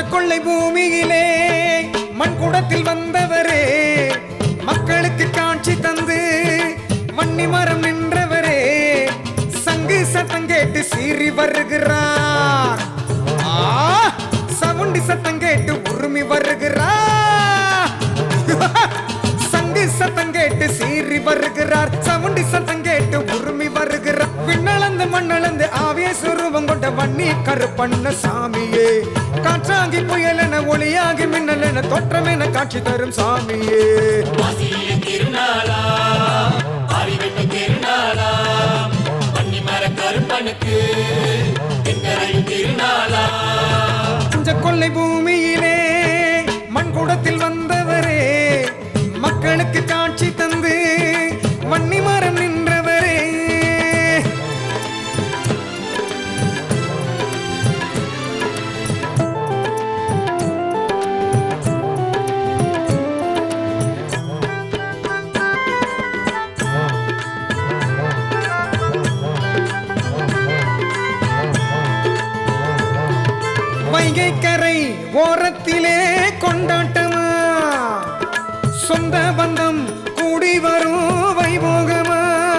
கொள்ளை பூமியிலே மண் குடத்தில் வந்தவரே மக்களுக்கு காட்சி தந்து வன்னி மரம் நின்றவரே சங்கு சத்தம் கேட்டு சீறி வருகிறார் ஆ, சவுண்டி சத்தம் கேட்டு உருமி வருகிறார் சங்கு சத்தம் கேட்டு சீறி வருகிறார் சவுண்டி சத்தம் கேட்டு உருமி வருகிறார் விண்ணளந்து மண்ணளந்து ஆவிய சுரூபம் கொண்ட வன்னி கருப்பண்ண சாமியே காற்றாகி புயலென ஒளியாகி மின்னலென தோற்றமென காட்சி தரும் சாமியே வாசிய திருநாளா அறிவெட்டு திருநாளா பன்னிமர கருப்பனுக்கு தென்கரையும் திருநாளா இந்த கொள்ளை பூமியிலே மண் குடத்தில் வந்தவரே மக்களுக்கு காட்சி தந்து வன்னி மரம் நின்றவரே வைகை கரை ஓரத்திலே கொண்டாட்டமா சொந்த பந்தம் கூடி வரும் வைபோகமா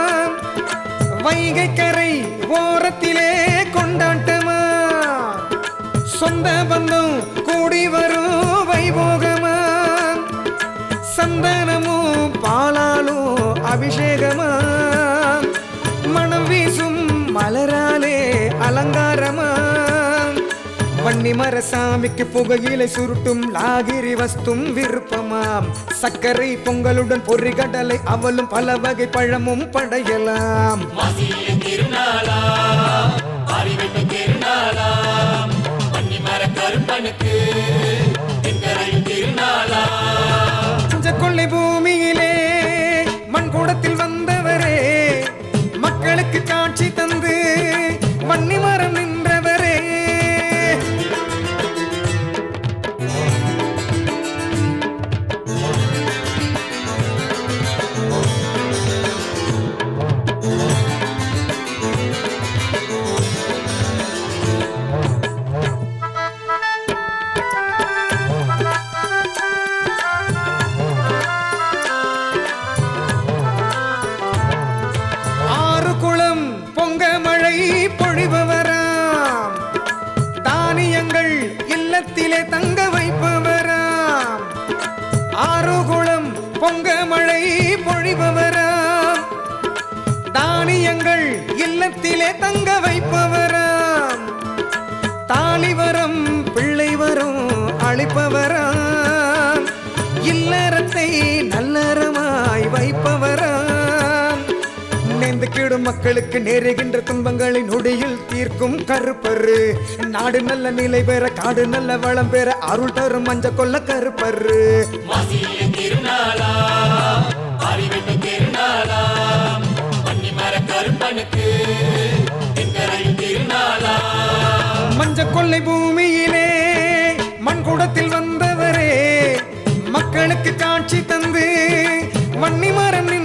வைகை கரை ஓரத்திலே கொண்டாட்டமா சொந்த பந்தம் கூடி வரும் வைபோகமா சந்தனமும் பாலாலும் அபிஷேகமா மனம் வீசும் மலராலே அலங்காரமா வன்னிமர சாமிக்கு புகையிலை சுருட்டும் லாகிரி வஸ்தும் விருப்பமாம் சர்க்கரை பொங்கலுடன் பொறி கடலை அவளும் பல வகை பழமும் படையலாம் வாசிய திருநாளா அறிவெட்டு திருநாளா பன்னிமர கருப்பனுக்கு தென்கரையும் திருநாளா இந்த கொள்ளை பூமியிலே மண் கூடத்தில் வந்தவரே மக்களுக்கு காட்சி தந்து வன்னி மரம் நின்றவரே ஆறு குளம் பொங்க மழை பொழிபவராம் தானியங்கள் இல்லத்திலே தங்க வைப்பவராம் ஆறு குளம் பொங்க மழை பொழிபவராம் தானியங்கள் இல்லத்திலே தங்க வைப்பவராம் தாலி வரம் பிள்ளை வரும் அளிப்பவராம் இல்லறத்தை நல்லறமாய் வைப்பவராம் நேர்ந்து கீடும் மக்களுக்கு நேருகின்ற துன்பங்களை நொடியில் தீர்க்கும் கருப்பரு நாடு நல்ல நிலை பெற காடு நல்ல வளம் பெற அருள் தரும் மஞ்ச கொல்ல கருப்பரு வாசிய திருநாளா அறிவெட்டு திருநாளா பன்னிமர கருப்பனுக்கு தென்கரையும் திருநாளா மஞ்ச கொள்ளை பூமியிலே மண் குடத்தில் வந்தவரே மக்களுக்கு காட்சி தந்து வன்னி மரம் நின்ற